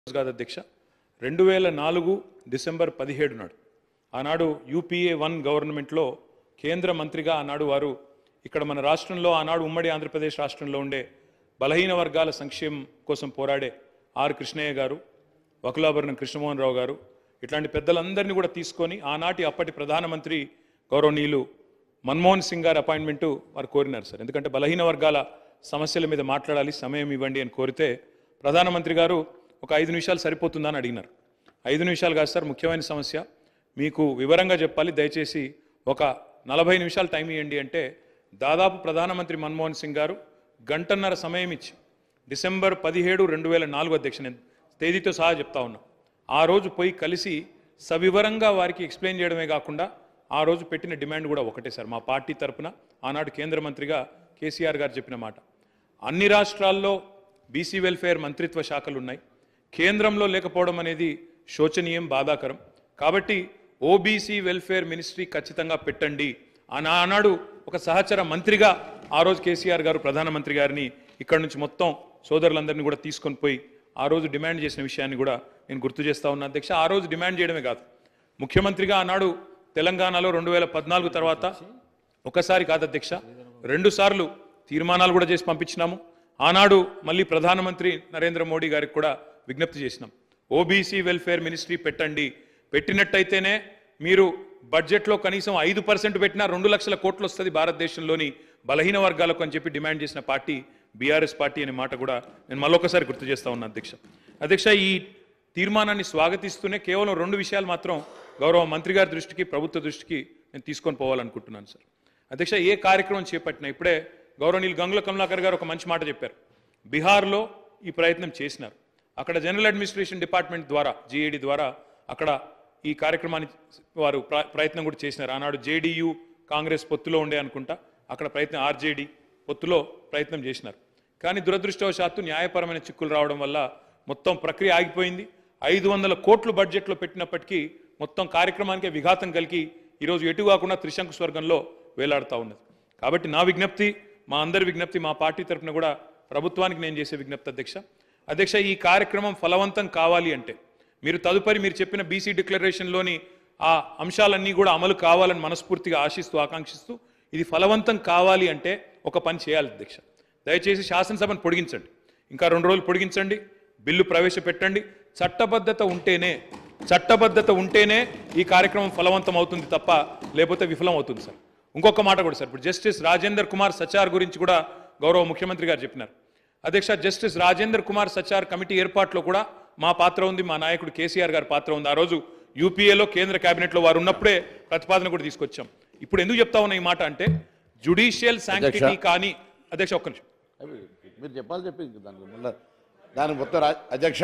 రోజు కాదు అధ్యక్ష రెండు వేల నాలుగు డిసెంబర్ పదిహేడు నాడు ఆనాడు యూపీఏ వన్ గవర్నమెంట్లో కేంద్ర మంత్రిగా ఆనాడు వారు ఇక్కడ మన రాష్ట్రంలో ఆనాడు ఉమ్మడి ఆంధ్రప్రదేశ్ రాష్ట్రంలో ఉండే బలహీన వర్గాల సంక్షేమం కోసం పోరాడే ఆర్ కృష్ణయ్య గారు వకులాభరణం కృష్ణమోహన్ రావు గారు ఇట్లాంటి పెద్దలందరినీ కూడా తీసుకొని ఆనాటి అప్పటి ప్రధానమంత్రి గౌరవనీయులు మన్మోహన్ సింగ్ గారి అపాయింట్మెంటు వారు కోరినారు సార్ ఎందుకంటే బలహీన వర్గాల సమస్యల మీద మాట్లాడాలి సమయం ఇవ్వండి అని కోరితే ప్రధానమంత్రి గారు ఒక ఐదు నిమిషాలు సరిపోతుందా అని అడిగినారు ఐదు నిమిషాలు కాదు సార్ ముఖ్యమైన సమస్య మీకు వివరంగా చెప్పాలి దయచేసి ఒక నలభై నిమిషాలు టైం ఇవ్వండి అంటే దాదాపు ప్రధానమంత్రి మన్మోహన్ సింగ్ గారు గంటన్నర సమయం ఇచ్చి డిసెంబర్ పదిహేడు రెండు వేల నాలుగు అధ్యక్ష నేను తేదీతో సహా చెప్తా ఉన్నా ఆ రోజు పోయి కలిసి సవివరంగా వారికి ఎక్స్ప్లెయిన్ చేయడమే కాకుండా ఆ రోజు పెట్టిన డిమాండ్ కూడా ఒకటే సార్ మా పార్టీ తరపున ఆనాడు కేంద్ర మంత్రిగా కేసీఆర్ గారు చెప్పిన మాట అన్ని రాష్ట్రాల్లో బీసీ వెల్ఫేర్ మంత్రిత్వ శాఖలు ఉన్నాయి కేంద్రంలో లేకపోవడం అనేది శోచనీయం బాధాకరం కాబట్టి ఓబీసీ వెల్ఫేర్ మినిస్ట్రీ ఖచ్చితంగా పెట్టండి అని ఆనాడు ఒక సహచర మంత్రిగా ఆ రోజు కేసీఆర్ గారు ప్రధానమంత్రి గారిని ఇక్కడ నుంచి మొత్తం సోదరులందరినీ కూడా తీసుకొని పోయి ఆ రోజు డిమాండ్ చేసిన విషయాన్ని కూడా నేను గుర్తు చేస్తా ఉన్నా అధ్యక్ష ఆ రోజు డిమాండ్ చేయడమే కాదు ముఖ్యమంత్రిగా ఆనాడు తెలంగాణలో రెండు వేల పద్నాలుగు తర్వాత ఒకసారి కాదు అధ్యక్ష రెండు సార్లు తీర్మానాలు కూడా చేసి పంపించినాము ఆనాడు మళ్ళీ ప్రధానమంత్రి నరేంద్ర మోడీ గారికి కూడా విజ్ఞప్తి చేసినాం ఓబీసీ వెల్ఫేర్ మినిస్ట్రీ పెట్టండి పెట్టినట్టయితేనే మీరు బడ్జెట్లో కనీసం ఐదు పర్సెంట్ పెట్టినా రెండు లక్షల కోట్లు వస్తుంది భారతదేశంలోని బలహీన వర్గాలకు అని చెప్పి డిమాండ్ చేసిన పార్టీ బీఆర్ఎస్ పార్టీ అనే మాట కూడా నేను మళ్ళొకసారి గుర్తు చేస్తా ఉన్నా అధ్యక్ష అధ్యక్ష ఈ తీర్మానాన్ని స్వాగతిస్తూనే కేవలం రెండు విషయాలు మాత్రం గౌరవ మంత్రి గారి దృష్టికి ప్రభుత్వ దృష్టికి నేను తీసుకొని పోవాలనుకుంటున్నాను సార్ అధ్యక్ష ఏ కార్యక్రమం చేపట్టినా ఇప్పుడే గౌరవనీయులు గంగుల కమలాకర్ గారు ఒక మంచి మాట చెప్పారు బీహార్లో ఈ ప్రయత్నం చేసినారు అక్కడ జనరల్ అడ్మినిస్ట్రేషన్ డిపార్ట్మెంట్ ద్వారా జీఏడి ద్వారా అక్కడ ఈ కార్యక్రమాన్ని వారు ప్ర- ప్రయత్నం కూడా చేసినారు ఆనాడు జేడీయూ కాంగ్రెస్ పొత్తులో ఉండే అనుకుంటా అక్కడ ప్రయత్నం ఆర్జేడీ పొత్తులో ప్రయత్నం చేసినారు కానీ దురదృష్టవశాత్తు న్యాయపరమైన చిక్కులు రావడం వల్ల మొత్తం ప్రక్రియ ఆగిపోయింది ఐదు వందల కోట్లు బడ్జెట్లో పెట్టినప్పటికీ మొత్తం కార్యక్రమానికి విఘాతం కలిగి ఈరోజు ఎటు కాకుండా త్రిశంకు స్వర్గంలో వేలాడుతూ ఉన్నది కాబట్టి నా విజ్ఞప్తి మా అందరి విజ్ఞప్తి మా పార్టీ తరఫున కూడా ప్రభుత్వానికి నేను చేసే విజ్ఞప్తి అధ్యక్ష అధ్యక్ష ఈ కార్యక్రమం ఫలవంతం కావాలి అంటే మీరు తదుపరి మీరు చెప్పిన బీసీ డిక్లరేషన్లోని ఆ అంశాలన్నీ కూడా అమలు కావాలని మనస్ఫూర్తిగా ఆశిస్తూ ఆకాంక్షిస్తూ ఇది ఫలవంతం కావాలి అంటే ఒక పని చేయాలి అధ్యక్ష దయచేసి శాసనసభను పొడిగించండి ఇంకా రెండు రోజులు పొడిగించండి బిల్లు ప్రవేశపెట్టండి చట్టబద్ధత ఉంటేనే చట్టబద్ధత ఉంటేనే ఈ కార్యక్రమం ఫలవంతం అవుతుంది తప్ప లేకపోతే విఫలం అవుతుంది సార్ ఇంకొక మాట కూడా సార్ ఇప్పుడు జస్టిస్ రాజేందర్ కుమార్ సచార్ గురించి కూడా గౌరవ ముఖ్యమంత్రి గారు చెప్పినారు అధ్యక్ష జస్టిస్ రాజేందర్ కుమార్ సచార్ కమిటీ ఏర్పాట్లో కూడా మా పాత్ర ఉంది మా నాయకుడు కేసీఆర్ గారి పాత్ర ఉంది ఆ రోజు యూపీఏలో కేంద్ర కేబినెట్లో వారు ఉన్నప్పుడే ప్రతిపాదన కూడా తీసుకొచ్చాం ఇప్పుడు ఎందుకు చెప్తా ఉన్నా ఈ మాట అంటే జుడిషియల్ శాంక్టిటీ కానీ అధ్యక్ష ఒక్క నిమిషం అవి మీరు చెప్పాలి చెప్పింది దానికి మళ్ళీ దానికి మొత్తం రా- అధ్యక్ష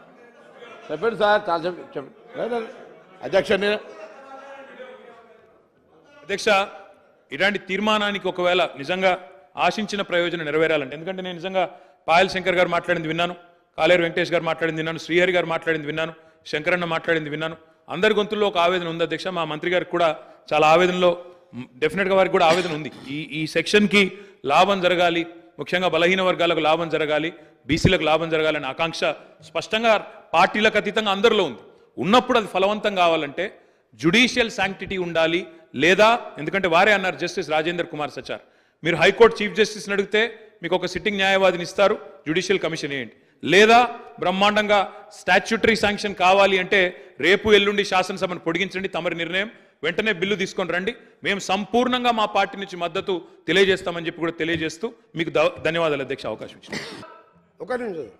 చెప్పండి సార్ చాలా చెప్ప చెప్పండి లేదు, లేదు. అధ్యక్ష నేను అధ్యక్ష ఇలాంటి తీర్మానానికి ఒకవేళ నిజంగా ఆశించిన ప్రయోజనం నెరవేరాలంటే ఎందుకంటే నేను నిజంగా పాయల్ శంకర్ గారు మాట్లాడింది విన్నాను కాలేరు వెంకటేష్ గారు మాట్లాడింది విన్నాను శ్రీహరి గారు మాట్లాడింది విన్నాను శంకరన్న మాట్లాడింది విన్నాను అందరి గొంతుల్లో ఒక ఆవేదన ఉంది అధ్యక్ష మా మంత్రి గారికి కూడా చాలా ఆవేదనలో మ్, డెఫినెట్గా వారికి కూడా ఆవేదన ఉంది ఈ ఈ సెక్షన్కి లాభం జరగాలి ముఖ్యంగా బలహీన వర్గాలకు లాభం జరగాలి బీసీలకు లాభం జరగాలనే ఆకాంక్ష స్పష్టంగా పార్టీలకు అతీతంగా అందరిలో ఉంది ఉన్నప్పుడు అది ఫలవంతం కావాలంటే జుడిషియల్ శాంక్టిటీ ఉండాలి లేదా ఎందుకంటే వారే అన్నారు జస్టిస్ రాజేందర్ కుమార్ సచార్ మీరు హైకోర్టు చీఫ్ జస్టిస్ని అడిగితే మీకు ఒక సిట్టింగ్ న్యాయవాదిని ఇస్తారు జుడిషియల్ కమిషన్ వేయండి లేదా బ్రహ్మాండంగా స్టాచ్యూటరీ శాంక్షన్ కావాలి అంటే రేపు ఎల్లుండి శాసనసభను పొడిగించండి తమరి నిర్ణయం వెంటనే బిల్లు తీసుకొని రండి మేము సంపూర్ణంగా మా పార్టీ నుంచి మద్దతు తెలియజేస్తామని చెప్పి కూడా తెలియజేస్తూ మీకు ధ- ధన్యవాదాలు అధ్యక్ష అవకాశం ఇచ్చింది ఒక నిమిషం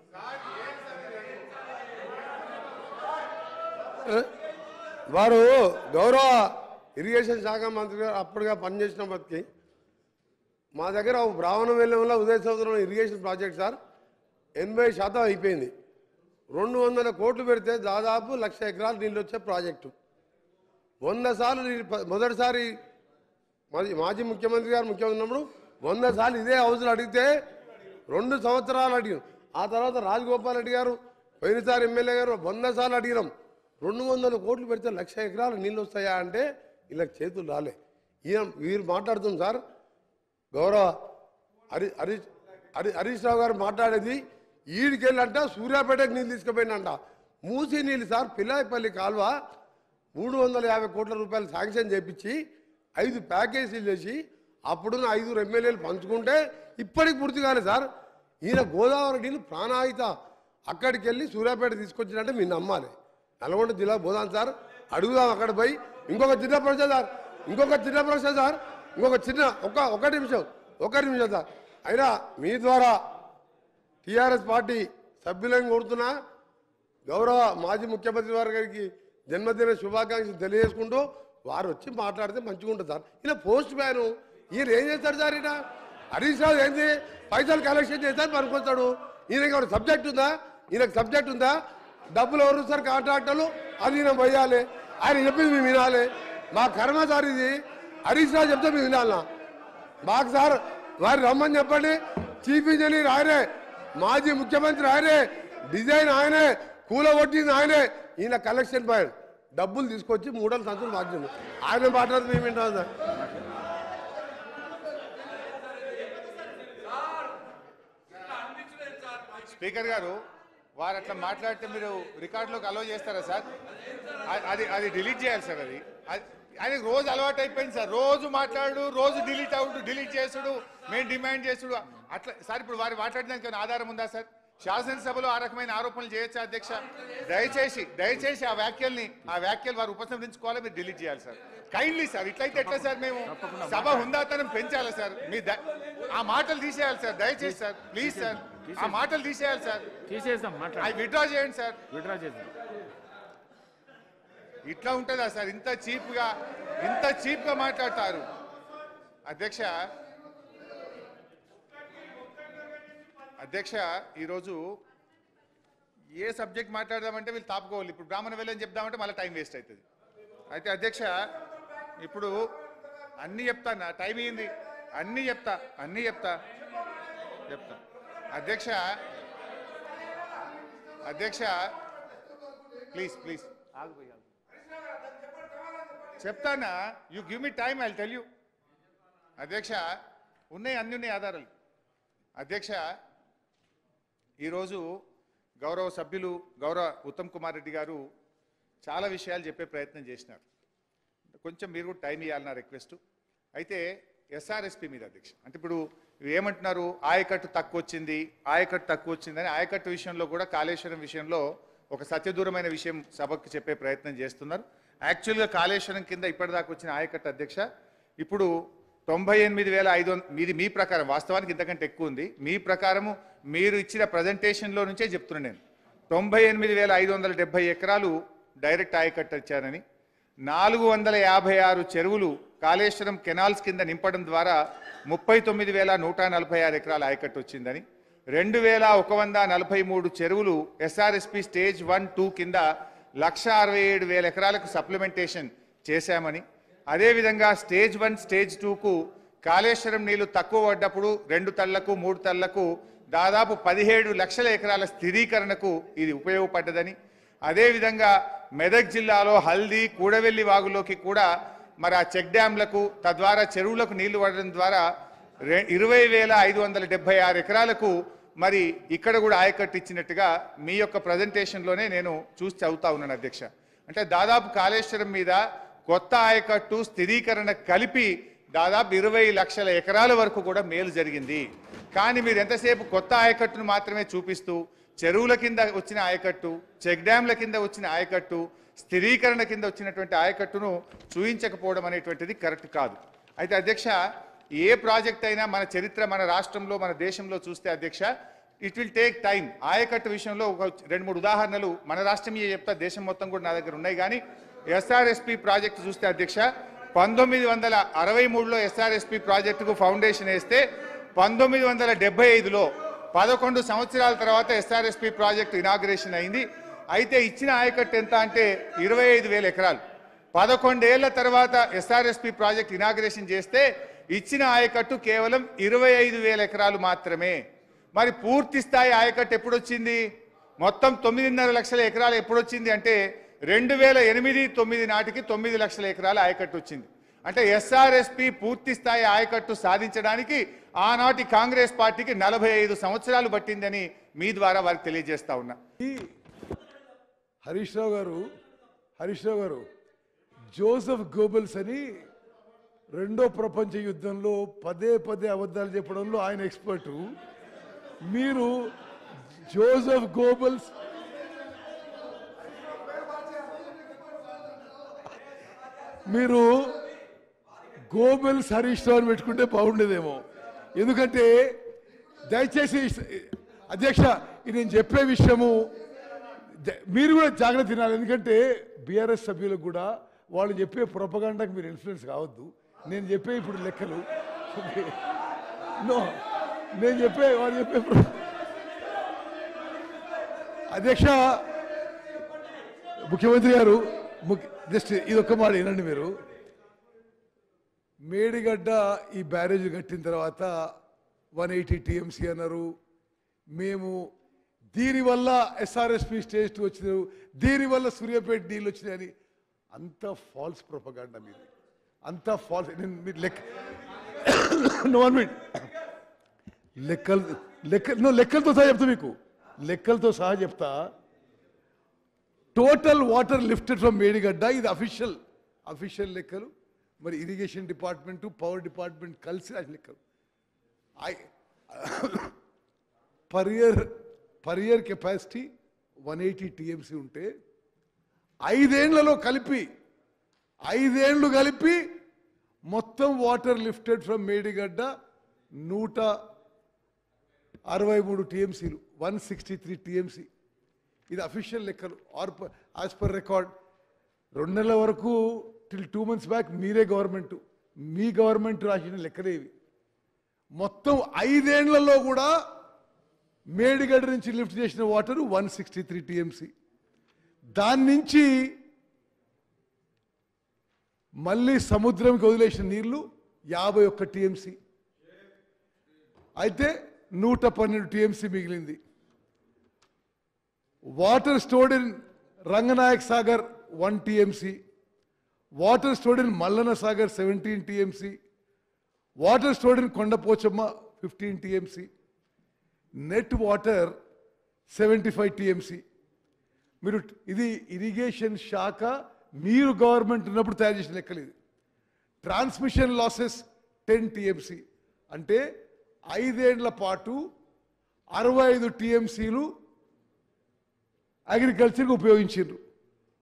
వారు గౌరవ ఇరిగేషన్ శాఖ మంత్రి గారు అప్పుడుగా పనిచేసినప్పటికీ మా దగ్గర ఒక బ్రాహ్మణ వెల్లంలో ఉదయ సముద్రం ఇరిగేషన్ ప్రాజెక్ట్ సార్ ఎనభై శాతం అయిపోయింది రెండు వందల కోట్లు పెడితే దాదాపు లక్ష ఎకరాలు నీళ్ళు వచ్చే ప్రాజెక్టు వంద సార్లు నీళ్ళు ప- మొదటిసారి మాజీ మాజీ ముఖ్యమంత్రి గారు ముఖ్యమంత్రి ఉన్నప్పుడు వంద సార్లు ఇదే హౌస్లో అడిగితే రెండు సంవత్సరాలు అడిగాం ఆ తర్వాత రాజగోపాల్ రెడ్డి గారు పోయినసారి ఎమ్మెల్యే గారు వంద సార్లు అడిగినాం రెండు వందల కోట్లు పెడితే లక్ష ఎకరాలు నీళ్ళు వస్తాయా అంటే ఇలా చేతులు రాలే ఈయన వీరు మాట్లాడుతుంది సార్ గౌరవ హరి హరీష్ హరి హరీష్ రావు గారు మాట్లాడేది ఈడికెళ్ళంట సూర్యాపేటకు నీళ్ళు తీసుకుపోయినంట మూసి నీళ్ళు సార్ పిల్లాయిపల్లి కాలువ మూడు వందల యాభై కోట్ల రూపాయలు శాంక్షన్ చేపించి ఐదు ప్యాకేజీలు చేసి అప్పుడున్న ఐదుగురు ఎమ్మెల్యేలు పంచుకుంటే ఇప్పటికి పూర్తి కాలేదు సార్ ఈయన గోదావరి నీళ్ళు ప్రాణాయిత అక్కడికి వెళ్ళి సూర్యాపేట తీసుకొచ్చినట్టే మీరు నమ్మాలి నల్గొండ జిల్లా పోదాం సార్ అడుగుదాం అక్కడ పోయి ఇంకొక చిన్న ప్రశ్న సార్ ఇంకొక చిన్న ప్రశ్న సార్ ఇంకొక చిన్న ఒక ఒక నిమిషం ఒక నిమిషం సార్ అయినా మీ ద్వారా టీఆర్ఎస్ పార్టీ సభ్యులను కోరుతున్నా గౌరవ మాజీ ముఖ్యమంత్రి వారి గారికి జన్మదిన శుభాకాంక్షలు తెలియజేసుకుంటూ వారు వచ్చి మాట్లాడితే మంచిగా ఉంటుంది సార్ ఈయన పోస్ట్ మ్యాన్ ఈయన ఏం చేస్తాడు సార్ ఈయన హరీష్ రావు ఏంది పైసలు కలెక్షన్ చేస్తాడు పనుకొస్తాడు ఈయనకి ఎవరు సబ్జెక్ట్ ఉందా ఈయనకు సబ్జెక్ట్ ఉందా డబ్బులు ఎవరు సార్ కాంట్రాక్టర్లు అది ఈయన పోయాలి ఆయన చెప్పింది మేము వినాలి మా కర్మ సార్ ఇది హరీష్ రావు చెప్తే మేము వినాలనా మాకు సార్ వారు రమ్మని చెప్పండి చీఫ్ ఇంజనీర్ ఆయనే మాజీ ముఖ్యమంత్రి ఆయనే డిజైన్ ఆయనే కూల కొట్టింది ఆయనే ఈయన కలెక్షన్ పాయింట్ డబ్బులు తీసుకొచ్చి మూడల సంచులు మార్చింది ఆయన మాట్లాడితే మేము వింటాం సార్ స్పీకర్ గారు వారు అట్లా మాట్లాడితే మీరు రికార్డులోకి అలౌ చేస్తారా సార్ అ- అది అది డిలీట్ చేయాలి సార్ అది అది- ఆయనకు రోజు అలవాటు అయిపోయింది సార్ రోజు మాట్లాడు రోజు డిలీట్ అవుడు డిలీట్ చేసుడు మేము డిమాండ్ చేసుడు అట్లా సార్ ఇప్పుడు వారు మాట్లాడడానికి ఏమైనా ఆధారం ఉందా సార్ శాసనసభలో ఆ రకమైన ఆరోపణలు చేయొచ్చా అధ్యక్ష దయచేసి దయచేసి ఆ వ్యాఖ్యల్ని ఆ వ్యాఖ్యలు వారు ఉపసంహరించుకోవాలి మీరు డిలీట్ చేయాలి సార్ కైండ్లీ సార్ ఇట్లయితే ఎట్లా సార్ మేము సభ హుందాతనం పెంచాలి సార్ మీ ద- ఆ మాటలు తీసేయాలి సార్ దయచేసి సార్ ప్లీజ్ సార్ ఆ మాటలు తీసేయాలి సార్ తీసేద్దాం అవి మాట్లాడి విత్డ్రా చేయండి సార్ విడ్రా చేద్దాం ఇట్లా ఉంటుందా సార్ ఇంత చీప్ గా ఇంత చీప్ గా మాట్లాడతారు అధ్యక్ష అధ్యక్ష ఈరోజు ఏ సబ్జెక్ట్ మాట్లాడదామంటే వీళ్ళు తాపుకోవాలి ఇప్పుడు బ్రాహ్మణ వెళ్ళని చెప్దామంటే మళ్ళీ టైం వేస్ట్ అవుతుంది అయితే అధ్యక్ష ఇప్పుడు అన్నీ చెప్తా నా టైం అయింది అన్నీ చెప్తా అన్నీ చెప్తా చెప్తా అధ్యక్ష అధ్యక్ష ప్లీజ్ ప్లీజ్ చెప్తానా you give me time I tell you అధ్యక్ష ఉన్నాయి అన్ని ఉన్నాయి ఆధారాలు అధ్యక్ష ఈరోజు గౌరవ సభ్యులు గౌరవ ఉత్తమ్ కుమార్ రెడ్డి గారు చాలా విషయాలు చెప్పే ప్రయత్నం చేసినారు కొంచెం మీరు కూడా టైం ఇవ్వాలి నా రిక్వెస్ట్ అయితే ఎస్ఆర్ఎస్పి మీద అధ్యక్ష అంటే ఇప్పుడు ఏమంటున్నారు ఆయకట్టు తక్కువ వచ్చింది ఆయకట్టు తక్కువ వచ్చిందని ఆయకట్టు విషయంలో కూడా కాళేశ్వరం విషయంలో ఒక సత్యదూరమైన విషయం సభకు చెప్పే ప్రయత్నం చేస్తున్నారు యాక్చువల్గా కాళేశ్వరం కింద ఇప్పటిదాకా వచ్చిన ఆయకట్టు అధ్యక్ష ఇప్పుడు తొంభై ఎనిమిది వేల ఐదు వంద మీది మీ ప్రకారం వాస్తవానికి ఇంతకంటే ఎక్కువ ఉంది మీ ప్రకారము మీరు ఇచ్చిన ప్రజెంటేషన్లో నుంచే చెప్తున్నాను నేను తొంభై ఎనిమిది వేల ఐదు వందల డెబ్బై ఎకరాలు డైరెక్ట్ ఆయకట్టు ఇచ్చారని నాలుగు వందల యాభై ఆరు చెరువులు కాళేశ్వరం కెనాల్స్ కింద నింపడం ద్వారా ముప్పై తొమ్మిది వేల నూట నలభై ఆరు ఎకరాల ఆయకట్టు వచ్చిందని రెండు వేల ఒక వంద నలభై మూడు చెరువులు ఎస్ఆర్ఎస్పి స్టేజ్ వన్ టూ కింద లక్ష అరవై ఏడు వేల ఎకరాలకు సప్లిమెంటేషన్ చేశామని అదేవిధంగా స్టేజ్ వన్ స్టేజ్ టూకు కాళేశ్వరం నీళ్లు తక్కువ పడ్డప్పుడు రెండు తళ్లకు మూడు తళ్లకు దాదాపు పదిహేడు లక్షల ఎకరాల స్థిరీకరణకు ఇది ఉపయోగపడ్డదని అదేవిధంగా మెదక్ జిల్లాలో హల్దీ కూడవెల్లి వాగులోకి కూడా మరి ఆ చెక్ డ్యాంలకు తద్వారా చెరువులకు నీళ్లు పడడం ద్వారా రె- ఇరవై వేల ఐదు వందల డెబ్బై ఆరు ఎకరాలకు మరి ఇక్కడ కూడా ఆయకట్టు ఇచ్చినట్టుగా మీ యొక్క ప్రజెంటేషన్లోనే నేను చూసి చదువుతా ఉన్నాను అధ్యక్ష అంటే దాదాపు కాళేశ్వరం మీద కొత్త ఆయకట్టు స్థిరీకరణ కలిపి దాదాపు ఇరవై లక్షల ఎకరాల వరకు కూడా మేలు జరిగింది కానీ మీరు ఎంతసేపు కొత్త ఆయకట్టును మాత్రమే చూపిస్తూ చెరువుల కింద వచ్చిన ఆయకట్టు చెక్ డ్యాంల కింద వచ్చిన ఆయకట్టు స్థిరీకరణ కింద వచ్చినటువంటి ఆయకట్టును చూయించకపోవడం అనేటువంటిది కరెక్ట్ కాదు అయితే అధ్యక్ష ఏ ప్రాజెక్ట్ అయినా మన చరిత్ర మన రాష్ట్రంలో మన దేశంలో చూస్తే అధ్యక్ష ఇట్ విల్ టేక్ టైం ఆయకట్టు విషయంలో ఒక రెండు మూడు ఉదాహరణలు మన రాష్ట్రం ఏ చెప్తా దేశం మొత్తం కూడా నా దగ్గర ఉన్నాయి కానీ ఎస్ఆర్ఎస్పి ప్రాజెక్టు చూస్తే అధ్యక్ష పంతొమ్మిది వందల అరవై మూడులో ఎస్ఆర్ఎస్పి ప్రాజెక్టుకు ఫౌండేషన్ వేస్తే పంతొమ్మిది వందల డెబ్బై ఐదులో పదకొండు సంవత్సరాల తర్వాత ఎస్ఆర్ఎస్పి ప్రాజెక్టు ఇనాగ్రేషన్ అయింది అయితే ఇచ్చిన ఆయకట్టు ఎంత అంటే ఇరవై ఐదు వేల ఎకరాలు పదకొండేళ్ల తర్వాత ఎస్ఆర్ఎస్పి ప్రాజెక్ట్ ఇనాగ్రేషన్ చేస్తే ఇచ్చిన ఆయకట్టు కేవలం ఇరవై ఐదు వేల ఎకరాలు మాత్రమే మరి పూర్తి స్థాయి ఆయకట్టు ఎప్పుడు వచ్చింది మొత్తం తొమ్మిదిన్నర లక్షల ఎకరాలు ఎప్పుడు వచ్చింది అంటే రెండు వేల ఎనిమిది తొమ్మిది నాటికి తొమ్మిది లక్షల ఎకరాల ఆయకట్టు వచ్చింది అంటే ఎస్ఆర్ఎస్పి పూర్తి స్థాయి ఆయకట్టు సాధించడానికి ఆనాటి కాంగ్రెస్ పార్టీకి నలభై ఐదు సంవత్సరాలు పట్టిందని మీ ద్వారా వారికి తెలియజేస్తా ఉన్నా హరీష్ రావు గారు హరీష్ రావు గారు జోసెఫ్ గోబెల్స్ అని రెండో ప్రపంచ యుద్ధంలో పదే పదే అబద్ధాలు చెప్పడంలో ఆయన ఎక్స్పర్టు మీరు జోసెఫ్ గోబెల్స్ మీరు గోబెల్స్ హరీష్ రావు అని పెట్టుకుంటే బాగుండేదేమో ఎందుకంటే దయచేసి అధ్యక్ష ఇది నేను చెప్పే విషయము జ- మీరు కూడా జాగ్రత్త తినాలి ఎందుకంటే బీఆర్ఎస్ సభ్యులకు కూడా వాళ్ళు చెప్పే ప్రొపగాండాకి మీరు ఇన్ఫ్లుయెన్స్ కావద్దు నేను చెప్పే ఇప్పుడు లెక్కలు నో నేను చెప్పే వాళ్ళు చెప్పే ప్రొ- అధ్యక్ష ముఖ్యమంత్రి గారు జస్ట్ ఇది ఒక్క మాట వినండి మీరు మేడిగడ్డ ఈ బ్యారేజ్ కట్టిన తర్వాత వన్ ఎయిటీ టీఎంసీ అన్నారు మేము దీనివల్ల ఎస్ఆర్ఎస్పి స్టేజ్ టూ వచ్చిన దీనివల్ల సూర్యాపేట నీళ్ళు వచ్చినాయని అంత ఫాల్స్ ప్రొపగాండా మీది అంత ఫాల్స్ నేను మీరు లెక్క నో వన్ మినిట్ లెక్కలు లెక్క నో లెక్కలతో సహా చెప్తా మీకు లెక్కలతో సహా చెప్తా total water lifted from Medigadda ఇది అఫీషియల్ అఫీషియల్ లెక్కలు మరి ఇరిగేషన్ డిపార్ట్మెంట్ పవర్ డిపార్ట్మెంట్ కలిసి రాసిన లెక్కలు I per year per year capacity one eighty TMC ఉంటే ఐదేళ్లలో కలిపి ఐదేళ్లు కలిపి మొత్తం వాటర్ లిఫ్టెడ్ ఫ్రమ్ మేడిగడ్డ నూట అరవై మూడు టీఎంసీలు వన్ సిక్స్టీ త్రీ టీఎంసీ ఇది అఫీషియల్ లెక్కలు ఆర్ యాజ్ పర్ రికార్డ్ రెండు నెలల వరకు టిల్ టూ మంత్స్ బ్యాక్ మీరే గవర్నమెంట్ మీ గవర్నమెంట్ రాసిన లెక్కలే ఇవి మొత్తం ఐదేళ్లలో కూడా మేడిగడ్డ నుంచి లిఫ్ట్ చేసిన water one sixty three TMC దాని నుంచి మళ్ళీ సముద్రంకి వదిలేసిన నీళ్లు యాభై ఒక్క టీఎంసీ అయితే నూట పన్నెండు టీఎంసీ మిగిలింది water stored in Ranganayak Sagar one TMC water stored in Mallanna Sagar seventeen TMC water stored in Kondapochamma fifteen TMC net water seventy five TMC మీరు ఇది ఇరిగేషన్ శాఖ మీరు గవర్నమెంట్ ఉన్నప్పుడు తయారు చేసిన లెక్కలు ఇది ట్రాన్స్మిషన్ లాసెస్ టెన్ టీఎంసీ అంటే ఐదేండ్ల పాటు అరవై ఐదు టీఎంసీలు అగ్రికల్చర్కి ఉపయోగించారు